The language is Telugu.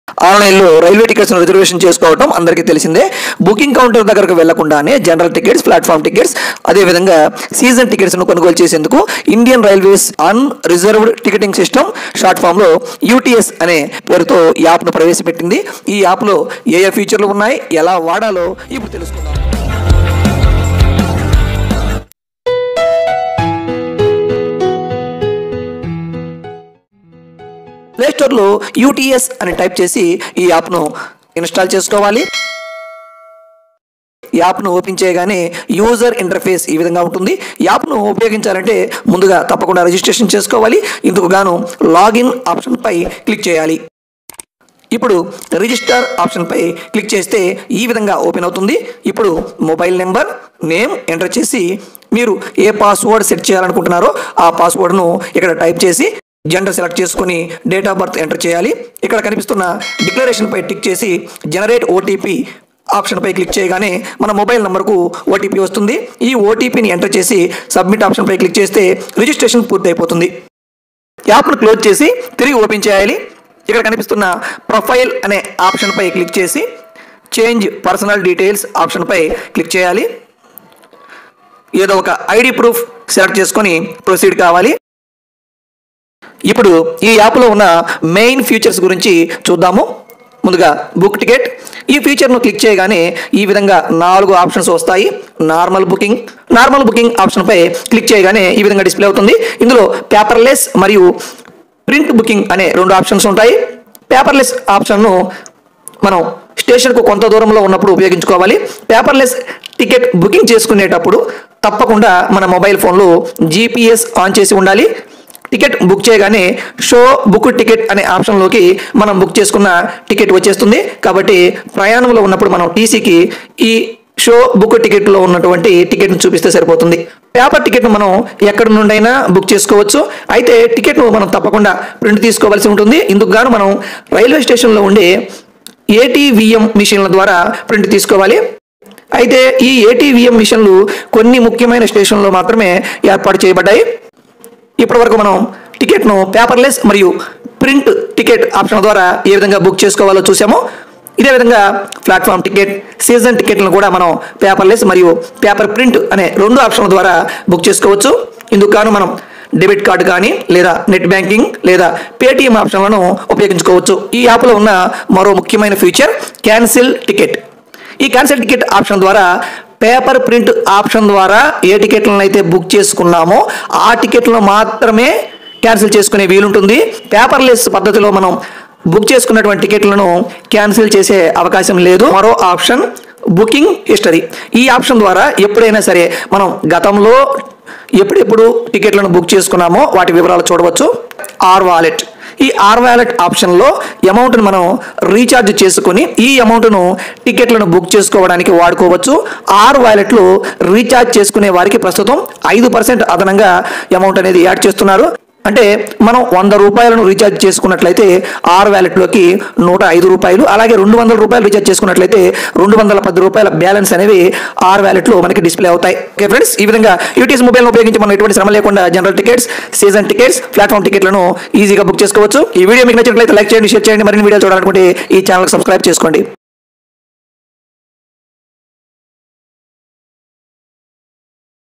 ఆన్లైన్లో రైల్వే టికెట్స్ రిజర్వేషన్ చేసుకోవడం అందరికీ తెలిసిందే బుకింగ్ కౌంటర్ దగ్గరకు వెళ్లకుండానే జనరల్ టికెట్స్ ప్లాట్ఫామ్ టికెట్స్ అదేవిధంగా సీజన్ టికెట్స్ను కొనుగోలు చేసేందుకు Indian railways unreserved ticketing system short ఫామ్లో యూటీఎస్ అనే పేరుతో యాప్ను ప్రవేశపెట్టింది ఈ యాప్లో ఏ ఏ ఫీచర్లు ఉన్నాయి ఎలా వాడాలో ఇప్పుడు తెలుసుకుందాం ప్లే స్టోర్లో యూటీఎస్ అని టైప్ చేసి ఈ యాప్ను ఇన్స్టాల్ చేసుకోవాలి యాప్ను ఓపెన్ చేయగానే యూజర్ ఇంటర్ఫేస్ ఈ విధంగా ఉంటుంది యాప్ను ఉపయోగించాలంటే ముందుగా తప్పకుండా రిజిస్ట్రేషన్ చేసుకోవాలి ఇందుకు గాను లాగిన్ ఆప్షన్పై క్లిక్ చేయాలి ఇప్పుడు రిజిస్టర్ ఆప్షన్పై క్లిక్ చేస్తే ఈ విధంగా ఓపెన్ అవుతుంది ఇప్పుడు మొబైల్ నెంబర్ నేమ్ ఎంటర్ చేసి మీరు ఏ పాస్వర్డ్ సెట్ చేయాలనుకుంటున్నారో ఆ పాస్వర్డ్ను ఇక్కడ టైప్ చేసి జెండర్ సెలెక్ట్ చేసుకొని డేట్ ఆఫ్ బర్త్ ఎంటర్ చేయాలి ఇక్కడ కనిపిస్తున్న డిక్లరేషన్పై టిక్ చేసి జనరేట్ ఓటీపీ ఆప్షన్పై క్లిక్ చేయగానే మన మొబైల్ నంబర్కు ఓటీపీ వస్తుంది ఈ ఓటీపీని ఎంటర్ చేసి సబ్మిట్ ఆప్షన్పై క్లిక్ చేస్తే రిజిస్ట్రేషన్ పూర్తి అయిపోతుంది యాప్ను క్లోజ్ చేసి తిరిగి ఓపెన్ చేయాలి ఇక్కడ కనిపిస్తున్న ప్రొఫైల్ అనే ఆప్షన్పై క్లిక్ చేసి చేంజ్ పర్సనల్ డీటెయిల్స్ ఆప్షన్పై క్లిక్ చేయాలి ఏదో ఒక ఐడి ప్రూఫ్ సెలెక్ట్ చేసుకొని ప్రొసీడ్ కావాలి ఇప్పుడు ఈ యాప్లో ఉన్న మెయిన్ ఫీచర్స్ గురించి చూద్దాము ముందుగా బుక్ టికెట్ ఈ ఫీచర్ను క్లిక్ చేయగానే ఈ విధంగా నాలుగు ఆప్షన్స్ వస్తాయి నార్మల్ బుకింగ్ నార్మల్ బుకింగ్ ఆప్షన్పై క్లిక్ చేయగానే ఈ విధంగా డిస్ప్లే అవుతుంది ఇందులో పేపర్లెస్ మరియు ప్రింట్ బుకింగ్ అనే రెండు ఆప్షన్స్ ఉంటాయి పేపర్లెస్ ఆప్షన్ను మనం స్టేషన్కు కొంత దూరంలో ఉన్నప్పుడు ఉపయోగించుకోవాలి పేపర్లెస్ టికెట్ బుకింగ్ చేసుకునేటప్పుడు తప్పకుండా మన మొబైల్ ఫోన్లో జీపీఎస్ ఆన్ చేసి ఉండాలి టికెట్ బుక్ చేయగానే షో బుక్ టికెట్ అనే ఆప్షన్లోకి మనం బుక్ చేసుకున్న టికెట్ వచ్చేస్తుంది కాబట్టి ప్రయాణంలో ఉన్నప్పుడు మనం టీసీకి ఈ షో బుక్ టికెట్లో ఉన్నటువంటి టికెట్ను చూపిస్తే సరిపోతుంది పేపర్ టికెట్ను మనం ఎక్కడి నుండైనా బుక్ చేసుకోవచ్చు అయితే టికెట్ను మనం తప్పకుండా ప్రింట్ తీసుకోవాల్సి ఉంటుంది ఇందుకు గాను మనం రైల్వే స్టేషన్లో ఉండే ఏటీవీఎం మిషన్ల ద్వారా ప్రింట్ తీసుకోవాలి అయితే ఈ ఏటీవీఎం మిషన్లు కొన్ని ముఖ్యమైన స్టేషన్లో మాత్రమే ఏర్పాటు చేయబడ్డాయి ఇప్పటి వరకు మనం టికెట్ను పేపర్లెస్ మరియు ప్రింట్ టికెట్ ఆప్షన్ ద్వారా ఏ విధంగా బుక్ చేసుకోవాలో చూసామో ఇదే విధంగా ప్లాట్ఫామ్ టికెట్ సీజన్ టికెట్లను కూడా మనం పేపర్లెస్ మరియు పేపర్ ప్రింట్ అనే రెండు ఆప్షన్ల ద్వారా బుక్ చేసుకోవచ్చు ఇందుకు గాను మనం డెబిట్ కార్డు కానీ లేదా నెట్ బ్యాంకింగ్ లేదా పేటిఎం ఆప్షన్లను ఉపయోగించుకోవచ్చు ఈ యాప్లో ఉన్న మరో ముఖ్యమైన ఫీచర్ క్యాన్సిల్ టికెట్ ఈ క్యాన్సిల్ టికెట్ ఆప్షన్ ద్వారా పేపర్ ప్రింట్ ఆప్షన్ ద్వారా ఏ టికెట్లను అయితే బుక్ చేసుకున్నామో ఆ టికెట్లను మాత్రమే క్యాన్సిల్ చేసుకునే వీలుంటుంది పేపర్లెస్ పద్ధతిలో మనం బుక్ చేసుకున్నటువంటి టికెట్లను క్యాన్సిల్ చేసే అవకాశం లేదు మరో ఆప్షన్ బుకింగ్ హిస్టరీ ఈ ఆప్షన్ ద్వారా ఎప్పుడైనా సరే మనం గతంలో ఎప్పుడెప్పుడు టికెట్లను బుక్ చేసుకున్నామో వాటి వివరాలు చూడవచ్చు ఆర్ వాలెట్ ఈ ఆర్ వ్యాలెట్ ఆప్షన్లో అమౌంట్ను మనం రీఛార్జ్ చేసుకొని ఈ అమౌంట్ను టికెట్లను బుక్ చేసుకోవడానికి వాడుకోవచ్చు ఆర్ వ్యాలెట్లో రీఛార్జ్ చేసుకునే వారికి ప్రస్తుతం ఐదు పర్సెంట్ అదనంగా అమౌంట్ అనేది యాడ్ చేస్తున్నారు అంటే మనం వంద రూపాయలను రీఛార్జ్ చేసుకున్నట్లయితే ఆర్ వ్యాలెట్లోకి నూట ఐదు రూపాయలు అలాగే రెండు వందల రూపాయలు రీఛార్జ్ చేసుకున్నట్లయితే రెండు వందల పది రూపాయల బ్యాలెన్స్ అనేవి ఆర్ వ్యాలెట్లో మనకి డిస్ప్లే అవుతాయి ఓకే ఫ్రెండ్స్ ఈ విధంగా యూటీఎస్ మొబైల్ను ఉపయోగించి మనం ఎటువంటి శ్రమ లేకుండా general tickets season tickets platform టికెట్లను ఈజీగా బుక్ చేసుకోవచ్చు ఈ వీడియో మీకు నచ్చినట్లయితే లైక్ చేయండి షేర్ చేయండి మరిన్ని వీడియోలు చూడాలనుకుంటే ఈ ఛానల్ సబ్స్క్రైబ్ చేసుకోండి